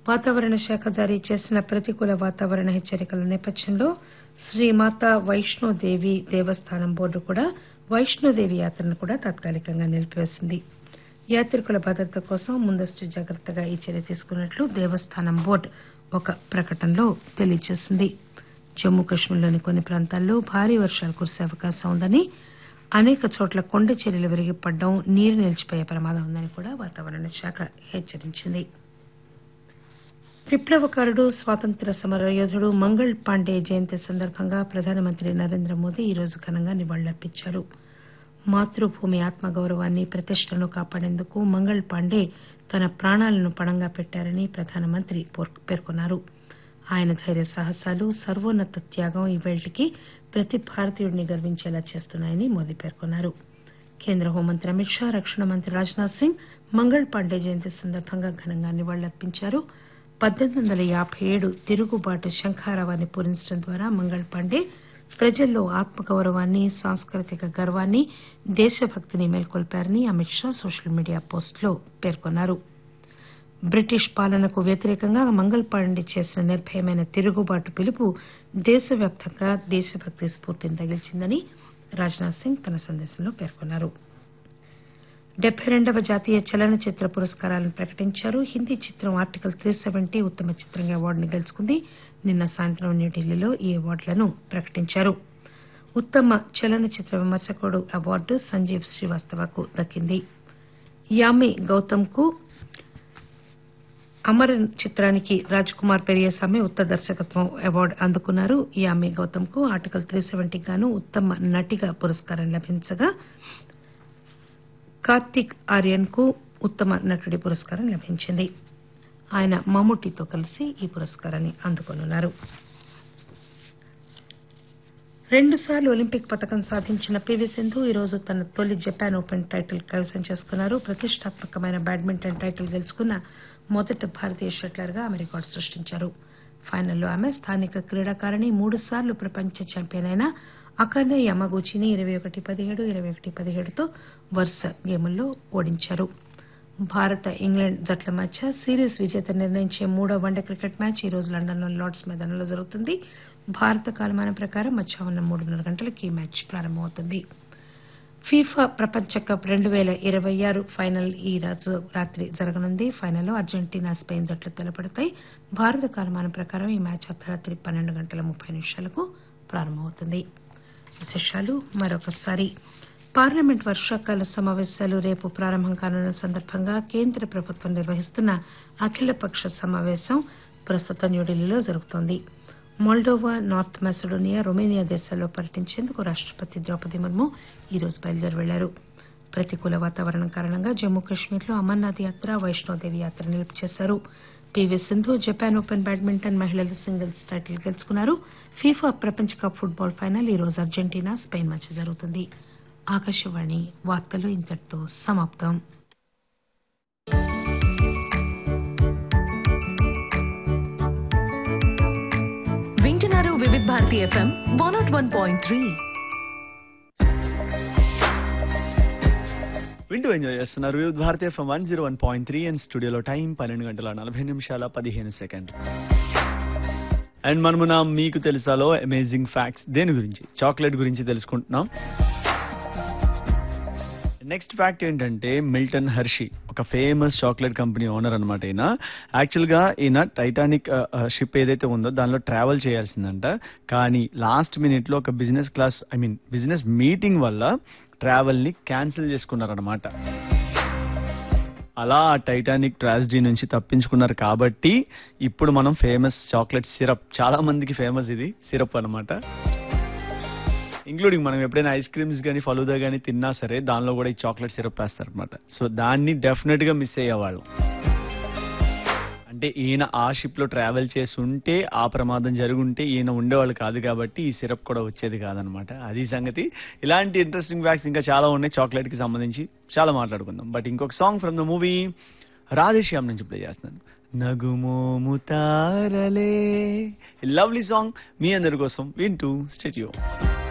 వాతావరణ శాఖ జారీ చేసిన ప్రతికూల వాతావరణ హెచ్చరికల నేపథ్యంలో శ్రీమాతా వైష్ణోదేవి దేవస్థానం బోర్డు కూడా వైష్ణోదేవి యాత్రను కూడా తాత్కాలికంగా నిలిపివేసింది యాత్రికుల భద్రత కోసం ముందస్తు జాగ్రత్తగా ఈ చర్య తీసుకున్నట్లు దేవస్థానం బోర్డు ఒక ప్రకటనలో తెలియజేసింది జమ్మూ కశ్మీర్లోని కొన్ని ప్రాంతాల్లో భారీ వర్షాలు కురిసే అవకాశం ఉందని అనేక చోట్ల కొండ చర్యలు విరిగిపడడం నీరు నిలిచిపోయే ప్రమాదం ఉందని కూడా వాతావరణ శాఖ హెచ్చరించింది విప్లవకారుడు స్వాతంత్ర్య సమరయోధుడు మంగళ్ పాండే జయంతి సందర్భంగా ప్రధానమంత్రి నరేంద్ర మోదీ ఈరోజు ఘనంగా నివాళులర్పించారు మాతృభూమి ఆత్మగౌరవాన్ని ప్రతిష్టను కాపాడేందుకు మంగళ్ పాండే తన ప్రాణాలను పణంగా పెట్టారని ప్రధానమంత్రి పేర్కొన్నారు ఆయన ధైర్య సాహసాలు సర్వోన్నత త్యాగం ఇవేళ్టికి ప్రతి భారతీయుడిని గర్వించేలా చేస్తున్నాయని మోదీ పేర్కొన్నారు కేంద్ర హోంమంత్రి అమిత్ షా రక్షణ మంత్రి రాజ్నాథ్ సింగ్ మంగళ్ పాండే జయంతి సందర్భంగా ఘనంగా నివాళులర్పించారు పద్దెనిమిది వందల యాబై ఏడు తిరుగుబాటు శంఖారావాన్ని పూరించడం ద్వారా మంగళ్ పాండే ప్రజల్లో ఆత్మగౌరవాన్ని సాంస్కృతిక గర్వాన్ని దేశభక్తిని మేల్కొల్పారని అమిత్ షా సోషల్ మీడియా పోస్టులో పేర్కొన్నారు బ్రిటిష్ పాలనకు వ్యతిరేకంగా మంగళ్ పాండే చేసిన నిర్భయమైన తిరుగుబాటు పిలుపు దేశవ్యాప్తంగా దేశభక్తి స్ఫూర్తిని తగిల్చిందని రాజ్నాథ్ సింగ్ తన సందేశంలో పేర్కొన్నారు డెబ్బై రెండవ జాతీయ చలనచిత్ర పురస్కారాలను ప్రకటించారు హిందీ చిత్రం ఆర్టికల్ త్రీ సెవెంటీ ఉత్తమ చిత్రంగా అవార్డును గెలుచుకుంది నిన్న సాయంత్రం న్యూఢిల్లీలో ఈ అవార్డులను ప్రకటించారు ఉత్తమ చలనచిత్ర విమర్శకుడు అవార్డు సంజీవ్ శ్రీవాస్తవకు దక్కింది యామి గౌతమ్ కు అమరన్ చిత్రానికి రాజ్ కుమార్ పెరియసామి ఉత్తమ దర్శకత్వం అవార్డు అందుకున్నారు యామి గౌతమ్ కు ఆర్టికల్ త్రీ సెవెంటీకి గాను ఉత్తమ నటిగా పురస్కారం లభించగా కార్తీక్ ఆర్యన్ కు ఉత్తమ నటుడి పురస్కారం లభించింది ఆయన మమ్ముటితో కలిసి ఈ పురస్కారాన్ని అందుకోనున్నారు రెండుసార్లు ఒలింపిక్ పతకం సాధించిన పీవీ సింధు ఈరోజు తన తొలి జపాన్ ఓపెన్ టైటిల్ కైవసం చేసుకున్నారు ప్రతిష్టాత్మకమైన బ్యాడ్మింటన్ టైటిల్ గెలుచుకున్న మొదటి భారతీయ షట్లర్ గా ఆమె రికార్డు సృష్టించారు ఫైనల్లో ఆమె స్థానిక క్రీడాకారిణి మూడుసార్లు ప్రపంచ ఛాంపియన్ అయిన అకానే యమగూచిని ఇరవై ఒకటి పదిహేడు ఇరవై ఒకటి పదిహేడుతో వరుస గేముల్లో ఓడించారు భారత ఇంగ్లాండ్ జట్ల మధ్య సిరీస్ విజేత నిర్ణయించే మూడో వన్డే క్రికెట్ మ్యాచ్ ఈ రోజు లండన్లోని లార్డ్స్ మైదానంలో జరుగుతుంది భారత కాలమానం ప్రకారం మధ్యాహ్నం మూడున్నర గంటలకు ఈ మ్యాచ్ ప్రారంభమవుతుంది ఫీఫా ప్రపంచ కప్ రెండు పేల ఇరవై ఆరు ఫైనల్ ఈ రోజు రాత్రి జరగనుంది ఫైనల్లో అర్జెంటీనా స్పెయిన్ జట్లు తలపడతాయి భారత కాలమానం ప్రకారం ఈ మ్యాచ్ అర్ధరాత్రి పన్నెండు గంటల ముప్పై నిమిషాలకు ప్రారంభమవుతుంది విశేషాలు మరొకసారి పార్లమెంట్ వర్షాకాల సమావేశాలు రేపు ప్రారంభం కానున్న సందర్భంగా కేంద్ర ప్రభుత్వం నిర్వహిస్తున్న అఖిలపక్ష సమావేశం ప్రస్తుతం న్యూఢిల్లీలో జరుగుతోంది మోల్డోవా నార్త్ మెసడోనియా రొమేనియా దేశాల్లో పర్యటించేందుకు రాష్టపతి ద్రౌపది ముర్ము ఈరోజు బయలుదేరి వెళ్లారు ప్రతికూల వాతావరణం కారణంగా జమ్మూ కశ్మీర్లో అమర్నాథ్ యాత్ర వైష్ణోదేవి యాత్ర నిలుపు చేశారు PV Sindhu Japan Open badminton మహిళల సింగిల్స్ టైటిల్ గెలుచుకున్నారు ఫీఫా ప్రపంచ కప్ ఫుట్బాల్ ఫైనల్ ఈ రోజు అర్జెంటీనా స్పెయిన్ మధ్య జరుగుతుంది ఆకాశవాణి వార్తలు ఇంతటితో సమాప్తం వింటున్నారు Vividh Bharati FM one nought one point three వింటూ ఎంజాయ్ చేస్తున్నారు Vividh Bharatiya FM one zero one point three and స్టూడియోలో టైం పన్నెండు గంటల నలభై నిమిషాల పదిహేను సెకండ్లు అండ్ మనము నా మీకు తెలుసాలో అమేజింగ్ ఫ్యాక్ట్స్ దేని గురించి చాక్లెట్ గురించి తెలుసుకుంటున్నాం నెక్స్ట్ ఫ్యాక్ట్ ఏంటంటే మిల్టన్ హర్షి ఒక ఫేమస్ చాక్లెట్ కంపెనీ ఓనర్ అనమాట ఈయన యాక్చువల్ గా ఈయన టైటానిక్ షిప్ ఏదైతే ఉందో దానిలో ట్రావెల్ చేయాల్సిందంట కానీ లాస్ట్ మినిట్ లో ఒక business class I mean business meeting వల్ల ట్రావెల్ ని క్యాన్సిల్ చేసుకున్నారనమాట అలా ఆ టైటానిక్ ట్రాజడీ నుంచి తప్పించుకున్నారు కాబట్టి ఇప్పుడు మనం ఫేమస్ చాక్లెట్ సిరప్ చాలా మందికి ఫేమస్ ఇది సిరప్ అన్నమాట ఇంక్లూడింగ్ మనం ఎప్పుడైనా ఐస్ క్రీమ్స్ కానీ ఫలూదా కానీ తిన్నా సరే దానిలో కూడా ఈ చాక్లెట్ సిరప్ వేస్తారు అనమాట సో దాన్ని డెఫినెట్ గా మిస్ అయ్యేవాళ్ళం అంటే ఈయన ఆ షిప్ లో ట్రావెల్ చేసి ఉంటే ఆ ప్రమాదం జరుగుంటే ఈయన ఉండేవాళ్ళు కాదు కాబట్టి ఈ సిరప్ కూడా వచ్చేది కాదనమాట అది సంగతి ఇలాంటి ఇంట్రెస్టింగ్ ఫ్యాక్ట్స్ ఇంకా చాలా ఉన్నాయి చాక్లెట్ కి సంబంధించి చాలా మాట్లాడుకుందాం బట్ ఇంకొక song from the movie Radhe Shyam నుంచి ప్లే చేస్తున్నాను నగుమోము తారలే లవ్లీ సాంగ్ మీ అందరి కోసం వింటూ స్టేట్యూ